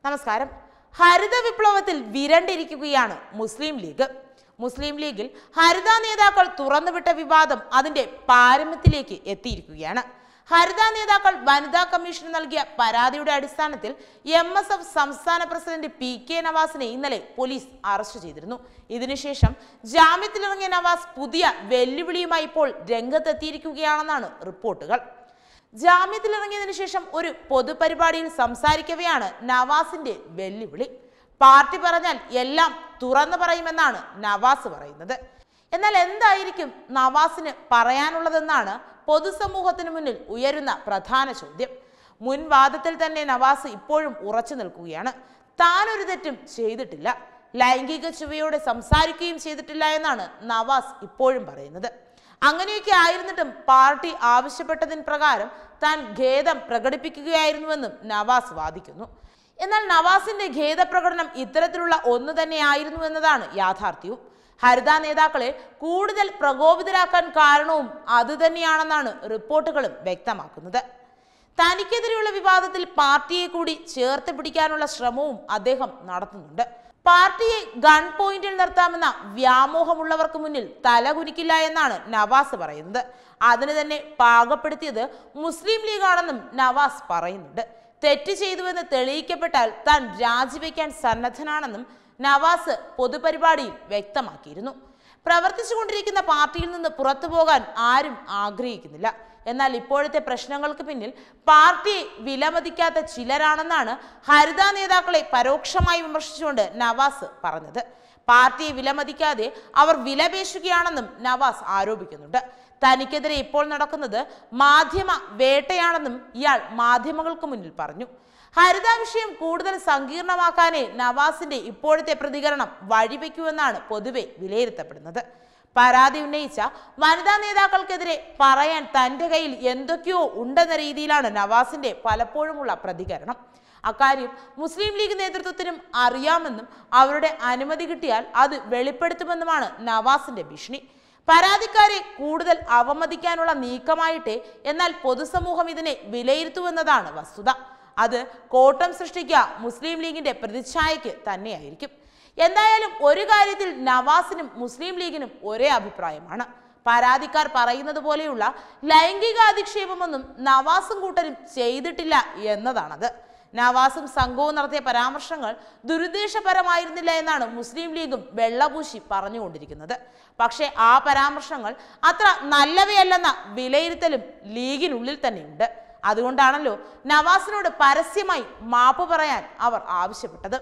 നമസ്കാരം ഹരിത വിപ്ലവത്തിൽ വിരണ്ടിരിക്കുകയാണ് മുസ്ലിം ലീഗ് മുസ്ലിം ലീഗിൽ ഹരിത നേതാക്കൾ തുറന്നുവിട്ട വിവാദം അതിന്റെ പാരമ്യത്തിലേക്ക് എത്തിയിരിക്കുകയാണ് ഹരിത നേതാക്കൾ വനിതാ കമ്മീഷന് നൽകിയ പരാതിയുടെ അടിസ്ഥാനത്തിൽ എം എസ് എഫ് സംസ്ഥാന പ്രസിഡന്റ് പി കെ നവാസിനെ ഇന്നലെ പോലീസ് അറസ്റ്റ് ചെയ്തിരുന്നു ഇതിനുശേഷം ജാമ്യത്തിലിറങ്ങിയ നവാസ് പുതിയ വെല്ലുവിളിയുമായി ഇപ്പോൾ രംഗത്തെത്തിയിരിക്കുകയാണെന്നാണ് റിപ്പോർട്ടുകൾ ജാമ്യത്തിലിറങ്ങിയതിനു ശേഷം ഒരു പൊതുപരിപാടിയിൽ സംസാരിക്കവെയാണ് നവാസിന്റെ വെല്ലുവിളി പാർട്ടി പറഞ്ഞാൽ എല്ലാം തുറന്നു പറയുമെന്നാണ് നവാസ് പറയുന്നത് എന്നാൽ എന്തായിരിക്കും നവാസിന് പറയാനുള്ളതെന്നാണ് പൊതുസമൂഹത്തിന് മുന്നിൽ ഉയരുന്ന പ്രധാന ചോദ്യം മുൻ വാദത്തിൽ തന്നെ നവാസ് ഇപ്പോഴും ഉറച്ചു നിൽക്കുകയാണ് താൻ ഒരു തെറ്റും ചെയ്തിട്ടില്ല ലൈംഗിക ചുവയോടെ സംസാരിക്കുകയും ചെയ്തിട്ടില്ല എന്നാണ് നവാസ് ഇപ്പോഴും പറയുന്നത് അങ്ങനെയൊക്കെ ആയിരുന്നിട്ടും പാർട്ടി ആവശ്യപ്പെട്ടതിന് പ്രകാരം താൻ ഖേദം പ്രകടിപ്പിക്കുകയായിരുന്നുവെന്നും നവാസ് വാദിക്കുന്നു എന്നാൽ നവാസിന്റെ ഖേദപ്രകടനം ഇത്തരത്തിലുള്ള ഒന്ന് തന്നെയായിരുന്നു എന്നതാണ് യാഥാർത്ഥ്യവും ഹരിത നേതാക്കളെ കൂടുതൽ പ്രകോപിതരാക്കാൻ കാരണവും അതുതന്നെയാണെന്നാണ് റിപ്പോർട്ടുകളും വ്യക്തമാക്കുന്നത് തനിക്കെതിരെയുള്ള വിവാദത്തിൽ പാർട്ടിയെ കൂടി ചേർത്ത് പിടിക്കാനുള്ള ശ്രമവും അദ്ദേഹം നടത്തുന്നുണ്ട് പാർട്ടിയെ ഗൺ പോയിന്റിൽ നിർത്താമെന്ന വ്യാമോഹമുള്ളവർക്ക് മുന്നിൽ തലകുനിക്കില്ല എന്നാണ് നവാസ് പറയുന്നത് അതിന് തന്നെ പാകപ്പെടുത്തിയത് മുസ്ലിം ലീഗാണെന്നും നവാസ് പറയുന്നുണ്ട് തെറ്റ് ചെയ്തുവെന്ന് തെളിയിക്കപ്പെട്ടാൽ താൻ രാജിവെക്കാൻ സന്നദ്ധനാണെന്നും നവാസ് പൊതുപരിപാടിയിൽ വ്യക്തമാക്കിയിരുന്നു പ്രവർത്തിച്ചുകൊണ്ടിരിക്കുന്ന പാർട്ടിയിൽ നിന്ന് പുറത്തു പോകാൻ ആരും ആഗ്രഹിക്കുന്നില്ല എന്നാൽ ഇപ്പോഴത്തെ പ്രശ്നങ്ങൾക്ക് പിന്നിൽ പാർട്ടിയെ വിലമതിക്കാത്ത ചിലരാണെന്നാണ് ഹരിത നേതാക്കളെ പരോക്ഷമായി വിമർശിച്ചുകൊണ്ട് നവാസ് പറഞ്ഞത് പാർട്ടിയെ വിലമതിക്കാതെ അവർ വിലപേശുകയാണെന്നും നവാസ് ആരോപിക്കുന്നുണ്ട് തനിക്കെതിരെ ഇപ്പോൾ നടക്കുന്നത് മാധ്യമ വേട്ടയാണെന്നും ഇയാൾ മാധ്യമങ്ങൾക്ക് മുന്നിൽ പറഞ്ഞു ഹരിത വിഷയം കൂടുതൽ സങ്കീർണമാക്കാനേ നവാസിന്റെ ഇപ്പോഴത്തെ പ്രതികരണം വഴിവെക്കുമെന്നാണ് പൊതുവെ വിലയിരുത്തപ്പെടുന്നത് പരാതി ഉന്നയിച്ച വനിതാ നേതാക്കൾക്കെതിരെ പറയാൻ തന്റെ കയ്യിൽ എന്തൊക്കെയോ ഉണ്ടെന്ന രീതിയിലാണ് നവാസിന്റെ പലപ്പോഴുമുള്ള പ്രതികരണം അക്കാര്യം മുസ്ലിം ലീഗ് നേതൃത്വത്തിനും അറിയാമെന്നും അവരുടെ അനുമതി കിട്ടിയാൽ അത് വെളിപ്പെടുത്തുമെന്നുമാണ് നവാസിന്റെ ഭീഷണി പരാതിക്കാരെ കൂടുതൽ അവമതിക്കാനുള്ള നീക്കമായിട്ടേ എന്നാൽ പൊതുസമൂഹം ഇതിനെ വിലയിരുത്തുമെന്നതാണ് വസ്തുത അത് കോട്ടം സൃഷ്ടിക്കുക മുസ്ലിം ലീഗിന്റെ പ്രതിച്ഛായയ്ക്ക് തന്നെയായിരിക്കും എന്തായാലും ഒരു കാര്യത്തിൽ നവാസിനും മുസ്ലിം ലീഗിനും ഒരേ അഭിപ്രായമാണ് പരാതിക്കാർ പറയുന്നത് പോലെയുള്ള ലൈംഗിക അധിക്ഷേപമൊന്നും നവാസും കൂട്ടരും ചെയ്തിട്ടില്ല എന്നതാണത് നവാസും സംഘവും നടത്തിയ പരാമർശങ്ങൾ ദുരുദ്ദേശപരമായിരുന്നില്ല എന്നാണ് മുസ്ലിം ലീഗും വെള്ളപൂശി പറഞ്ഞുകൊണ്ടിരിക്കുന്നത് പക്ഷേ ആ പരാമർശങ്ങൾ അത്ര നല്ലവയല്ലെന്ന വിലയിരുത്തലും ലീഗിനുള്ളിൽ തന്നെയുണ്ട് അതുകൊണ്ടാണല്ലോ നവാസിനോട് പരസ്യമായി മാപ്പ് പറയാൻ അവർ ആവശ്യപ്പെട്ടത്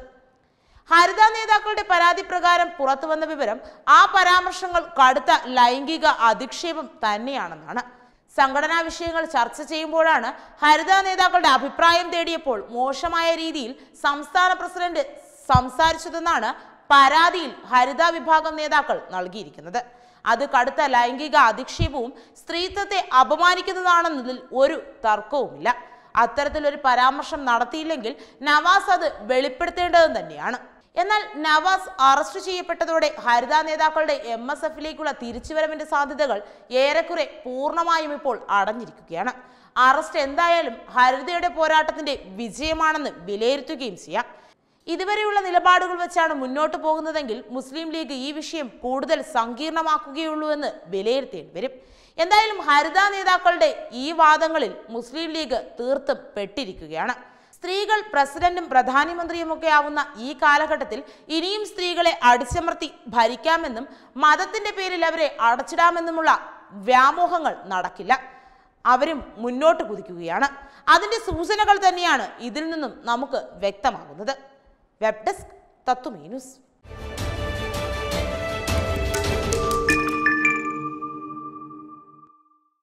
ഹരിത നേതാക്കളുടെ പരാതി പ്രകാരം പുറത്തു വന്ന വിവരം ആ പരാമർശങ്ങൾ കടുത്ത ലൈംഗിക അധിക്ഷേപം തന്നെയാണെന്നാണ് സംഘടനാ വിഷയങ്ങൾ ചർച്ച ചെയ്യുമ്പോഴാണ് ഹരിത നേതാക്കളുടെ അഭിപ്രായം തേടിയപ്പോൾ മോശമായ രീതിയിൽ സംസ്ഥാന പ്രസിഡന്റ് സംസാരിച്ചതെന്നാണ് പരാതിയിൽ ഹരിത വിഭാഗം നേതാക്കൾ നൽകിയിരിക്കുന്നത് അത് കടുത്ത ലൈംഗിക അധിക്ഷേപവും സ്ത്രീത്വത്തെ അപമാനിക്കുന്നതാണെന്നതിൽ ഒരു തർക്കവുമില്ല അത്തരത്തിലൊരു പരാമർശം നടത്തിയില്ലെങ്കിൽ നവാസ് അത് വെളിപ്പെടുത്തേണ്ടത് തന്നെയാണ് എന്നാൽ നവാസ് അറസ്റ്റ് ചെയ്യപ്പെട്ടതോടെ ഹരിത നേതാക്കളുടെ എം എസ് എഫിലേക്കുള്ള തിരിച്ചുവരവിന്റെ സാധ്യതകൾ ഏറെക്കുറെ പൂർണ്ണമായും ഇപ്പോൾ അടഞ്ഞിരിക്കുകയാണ് അറസ്റ്റ് എന്തായാലും ഹരിതയുടെ പോരാട്ടത്തിന്റെ വിജയമാണെന്ന് വിലയിരുത്തുകയും ചെയ്യാം ഇതുവരെയുള്ള നിലപാടുകൾ വെച്ചാണ് മുന്നോട്ട് പോകുന്നതെങ്കിൽ മുസ്ലിം ലീഗ് ഈ വിഷയം കൂടുതൽ സങ്കീർണമാക്കുകയുള്ളൂ എന്ന് വിലയിരുത്തേണ്ടി വരും എന്തായാലും ഹരിത നേതാക്കളുടെ ഈ വാദങ്ങളിൽ മുസ്ലിം ലീഗ് തീർത്തും പെട്ടിരിക്കുകയാണ് സ്ത്രീകൾ പ്രസിഡന്റും പ്രധാനമന്ത്രിയും ഒക്കെ ആവുന്ന ഈ കാലഘട്ടത്തിൽ ഇനിയും സ്ത്രീകളെ അടിച്ചമർത്തി ഭരിക്കാമെന്നും മതത്തിന്റെ പേരിൽ അവരെ അടച്ചിടാമെന്നുമുള്ള വ്യാമോഹങ്ങൾ നടക്കില്ല അവരും മുന്നോട്ട് കുതിക്കുകയാണ് അതിന്റെ സൂചനകൾ തന്നെയാണ് ഇതിൽ നിന്നും നമുക്ക് വ്യക്തമാകുന്നത് വെബ് ഡെസ്ക് തത്വമീ ന്യൂസ്